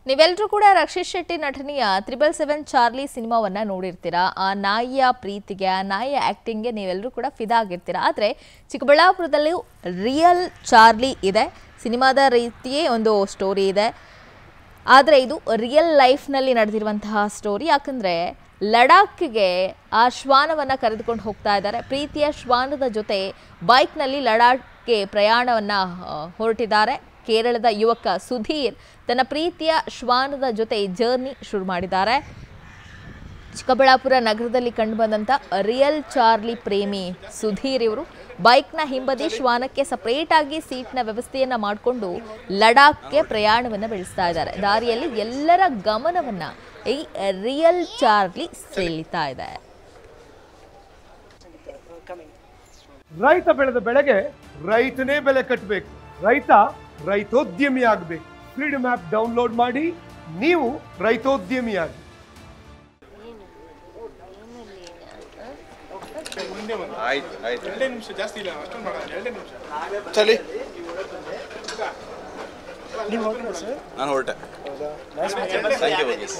ನೀವೆಲ್ಲರೂ ಕೂಡ ರಕ್ಷಿತ್ ಶೆಟ್ಟಿ ನಟನೆಯ ತ್ರಿಬಲ್ ಸೆವೆನ್ ಚಾರ್ಲಿ ಸಿನಿಮಾವನ್ನ ನೋಡಿರ್ತೀರಾ ಆ ನಾಯಿಯ ಪ್ರೀತಿಗೆ ಆ ನಾಯಿಯ ಆ್ಯಕ್ಟಿಂಗ್ಗೆ ನೀವೆಲ್ಲರೂ ಕೂಡ ಫಿದಾ ಆಗಿರ್ತೀರಾ ಆದರೆ ಚಿಕ್ಕಬಳ್ಳಾಪುರದಲ್ಲಿ ರಿಯಲ್ ಚಾರ್ಲಿ ಇದೆ ಸಿನಿಮಾದ ರೀತಿಯೇ ಒಂದು ಸ್ಟೋರಿ ಇದೆ ಆದರೆ ಇದು ರಿಯಲ್ ಲೈಫ್ನಲ್ಲಿ ನಡೆದಿರುವಂತಹ ಸ್ಟೋರಿ ಯಾಕಂದರೆ ಲಡಾಖ್ಗೆ ಆ ಶ್ವಾನವನ್ನು ಕರೆದುಕೊಂಡು ಹೋಗ್ತಾ ಇದ್ದಾರೆ ಪ್ರೀತಿಯ ಶ್ವಾನದ ಜೊತೆ ಬೈಕ್ನಲ್ಲಿ ಲಡಾಖ್ಗೆ ಪ್ರಯಾಣವನ್ನು ಹೊರಟಿದ್ದಾರೆ ಕೇರಳದ ಯುವಕ ಸುಧೀರ್ ತನ್ನ ಪ್ರೀತಿಯ ಶ್ವಾನದ ಜೊತೆ ಜರ್ನಿ ಶುರು ಮಾಡಿದ್ದಾರೆ ಚಿಕ್ಕಬಳ್ಳಾಪುರ ನಗರದಲ್ಲಿ ಕಂಡುಬಂದಂಥ ರಿಯಲ್ ಚಾರ್ಲಿ ಪ್ರೇಮಿ ಸುಧೀರ್ ಇವರು ಬೈಕ್ನ ಹಿಂಬದಿ ಶ್ವಾನಕ್ಕೆ ಸಪರೇಟ್ ಆಗಿ ಸೀಟ್ನ ವ್ಯವಸ್ಥೆಯನ್ನ ಮಾಡಿಕೊಂಡು ಲಡಾಖ್ಗೆ ಪ್ರಯಾಣವನ್ನು ಬೆಳೆಸ್ತಾ ಇದ್ದಾರೆ ದಾರಿಯಲ್ಲಿ ಎಲ್ಲರ ಗಮನವನ್ನ ಈ ರಿಯಲ್ ಚಾರ್ಲಿ ಸೆಳೀತಾ ಇದೆ ರೈತ ಬೆಳೆದ ಬೆಳೆಗೆ ರೈತನೇ ಬೆಲೆ ಕಟ್ಟಬೇಕು ರೈತ ರೈತೋದ್ಯಮಿ ಆಗಬೇಕು ಫ್ರೀಡಮ್ ಆ್ಯಪ್ ಡೌನ್ಲೋಡ್ ಮಾಡಿ ನೀವು ರೈತೋದ್ಯಮಿಯಾಗಿ ಆಯ್ತು ಆಯ್ತು ಎರಡೇ ನಿಮಿಷ ಜಾಸ್ತಿ ಇಲ್ಲ ಅಷ್ಟೊಂದು ಮಾಡೋಣ ಎರಡೇ ನಿಮಿಷ ಚಲಿ ನೀವು ಹೋಗ್ತೀರಾ ಸರ್ ನಾನು ಹೊರಟೆ ಥ್ಯಾಂಕ್ ಯು ವರ್ಗೀಸ್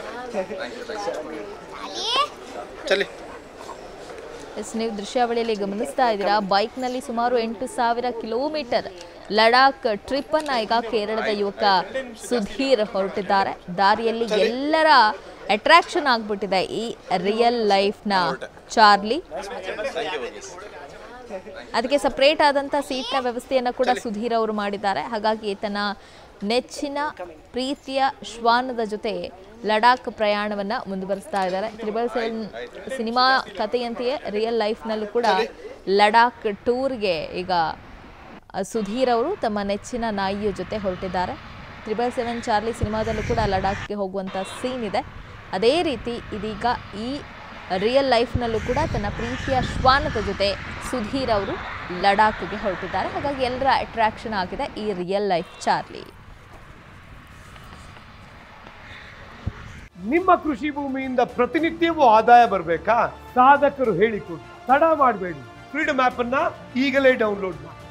ಚಲಿ ಎಸ್ ನೀವು ದೃಶ್ಯಾವಳಿಯಲ್ಲಿ ಗಮನಿಸ್ತಾ ಇದ್ದೀರಾ ಬೈಕ್ನಲ್ಲಿ ಸುಮಾರು ಎಂಟು ಸಾವಿರ ಕಿಲೋಮೀಟರ್ ಲಡಾಖ್ ಟ್ರಿಪ್ ಅನ್ನ ಈಗ ಕೇರಳದ ಯುವಕ ಸುಧೀರ್ ಹೊರಟಿದ್ದಾರೆ ದಾರಿಯಲ್ಲಿ ಎಲ್ಲರ ಅಟ್ರಾಕ್ಷನ್ ಆಗ್ಬಿಟ್ಟಿದೆ ಈ ರಿಯಲ್ ಲೈಫ್ನ ಚಾರ್ಲಿ ಥ್ಯಾಂಕ್ ಯು ವರ್ಗೀಸ್ ಅದಕ್ಕೆ ಸಪ್ರೇಟ್ ಆದಂಥ ಸೀಟ್ನ ವ್ಯವಸ್ಥೆಯನ್ನು ಕೂಡ ಸುಧೀರ್ ಅವರು ಮಾಡಿದ್ದಾರೆ ಹಾಗಾಗಿ ತನ್ನ ನೆಚ್ಚಿನ ಪ್ರೀತಿಯ ಶ್ವಾನದ ಜೊತೆ ಲಡಾಖ್ ಪ್ರಯಾಣವನ್ನ ಮುಂದುವರಿಸ್ತಾ ಇದ್ದಾರೆ ತ್ರಿಬಲ್ ಸೆವೆನ್ ಸಿನಿಮಾ ಕಥೆಯಂತೆಯೇ ರಿಯಲ್ ಲೈಫ್ನಲ್ಲೂ ಕೂಡ ಲಡಾಖ್ ಟೂರ್ಗೆ ಈಗ ಸುಧೀರ್ ಅವರು ತಮ್ಮ ನೆಚ್ಚಿನ ನಾಯಿಯ ಜೊತೆ ಹೊರಟಿದ್ದಾರೆ ತ್ರಿಬಲ್ ಸೆವೆನ್ ಚಾರ್ಲಿ ಸಿನಿಮಾದಲ್ಲೂ ಕೂಡ ಲಡಾಖ್ಗೆ ಹೋಗುವಂಥ ಸೀನ್ ಇದೆ ಅದೇ ರೀತಿ ಇದೀಗ ಈ ರಿಯಲ್ ಲೈಫ್ನಲ್ಲೂ ಕೂಡ ತನ್ನ ಪ್ರೀತಿಯ ಶ್ವಾನದ ಜೊತೆ ಸುಧೀರ್ ಅವರು ಲಡಾಖ್ಗೆ ಹೊರಟಿದ್ದಾರೆ ಹಾಗಾಗಿ ಎಲ್ಲರ ಅಟ್ರಾಕ್ಷನ್ ಆಗಿದೆ ಈ ರಿಯಲ್ ಲೈಫ್ ಚಾರ್ಲಿ ನಿಮ್ಮ ಕೃಷಿ ಭೂಮಿಯಿಂದ ಪ್ರತಿನಿತ್ಯವೂ ಆದಾಯ ಬರಬೇಕಾ ಸಾಧಕರು ಹೇಳಿಕೊಡಿ ತಡ ಮಾಡಬೇಡಿ ಫ್ರೀಡಮ್ ಆ್ಯಪ್ ಅನ್ನ ಈಗಲೇ ಡೌನ್ಲೋಡ್ ಮಾಡಿ